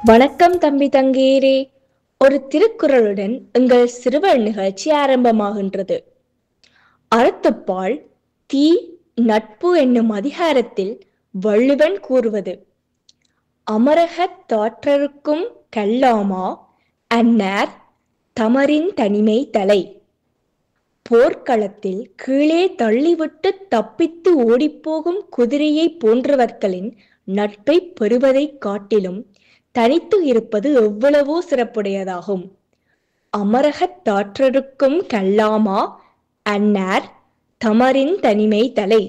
வணக்கம் தம்பி தங்கீரே ஒரு திருக்குறளுடன் எங்கள் சிறுவர் நிகழ்ச்சி ஆரம்பமாகின்றது அறத்துப்பால் தீ நட்பு என்னும் அதிகாரத்தில் வள்ளுவன் கூறுவது அமரகத் தாற்றருக்கும் கல்லாமா அன்னார் தமரின் தனிமை தலை போர்க்களத்தில் கீழே தள்ளிவிட்டு தப்பித்து ஓடிப்போகும் குதிரையை போன்றவர்களின் நட்பை பெறுவதைக் காட்டிலும் தனித்து இருப்பது எவ்வளவோ சிறப்புடையதாகும் அமரகத் தாற்றருக்கும் கல்லாமா அன்னார் தமரின் தனிமை தலை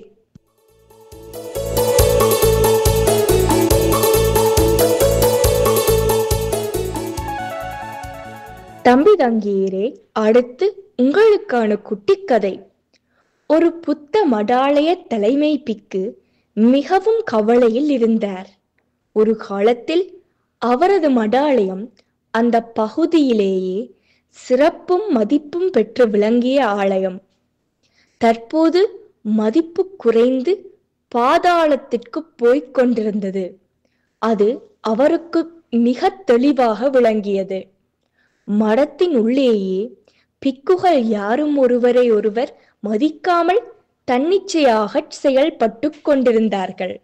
தம்பி தங்கியரே அடுத்து உங்களுக்கான குட்டிக்கதை ஒரு புத்த மடாலய தலைமை பிக்கு மிகவும் கவலையில் இருந்தார் ஒரு காலத்தில் அவரது மடாலயம் அந்த பகுதியிலேயே சிறப்பும் மதிப்பும் பெற்று விளங்கிய ஆலயம் தற்போது மதிப்பு குறைந்து பாதாளத்திற்கு போய்க் கொண்டிருந்தது அது அவருக்கு மிக தெளிவாக விளங்கியது மடத்தின் உள்ளேயே பிக்குகள் யாரும் ஒருவரை ஒருவர் மதிக்காமல் தன்னிச்சையாக செயல்பட்டு கொண்டிருந்தார்கள்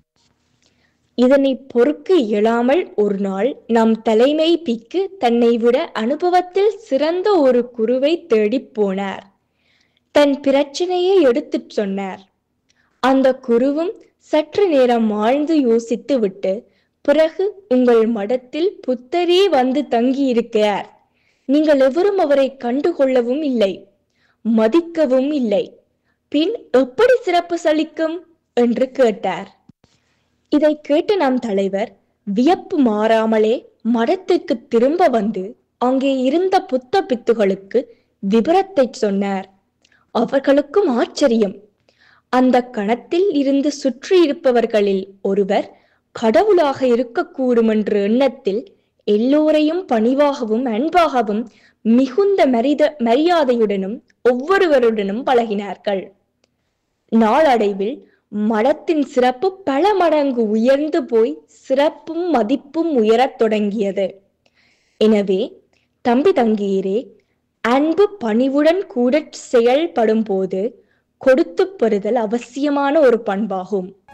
இதனை பொறுக்க இயலாமல் ஒரு நாள் நம் தலைமை பிக்கு தன்னை விட அனுபவத்தில் சிறந்த ஒரு குருவை தேடிப் போனார் தன் பிரச்சனையை எடுத்துச் சொன்னார் அந்த குருவும் சற்று நேரம் ஆழ்ந்து யோசித்து விட்டு பிறகு உங்கள் மடத்தில் புத்தரே வந்து தங்கி இருக்கிறார் நீங்கள் எவரும் அவரை கண்டுகொள்ளவும் இல்லை மதிக்கவும் இல்லை பின் எப்படி சிறப்பு சலிக்கும் என்று கேட்டார் இதை கேட்டு நம் தலைவர் வியப்பு மாறாமலே மடத்துக்கு திரும்ப வந்து அங்கே இருந்த புத்த பித்துகளுக்கு விபரத்தை சொன்னார் அவர்களுக்கும் ஆச்சரியம் அந்த கணத்தில் இருந்து சுற்றி இருப்பவர்களில் ஒருவர் கடவுளாக இருக்கக்கூடும் என்ற எண்ணத்தில் எல்லோரையும் பணிவாகவும் அன்பாகவும் மிகுந்த மரித மரியாதையுடனும் ஒவ்வொருவருடனும் பழகினார்கள் நாளடைவில் மடத்தின் சிறப்பு பல மடங்கு உயர்ந்து போய் சிறப்பும் மதிப்பும் உயரத் தொடங்கியது எனவே தம்பி தங்கியரே அன்பு பணிவுடன் கூட செயல்படும் போது கொடுத்து பெறுதல் அவசியமான ஒரு பண்பாகும்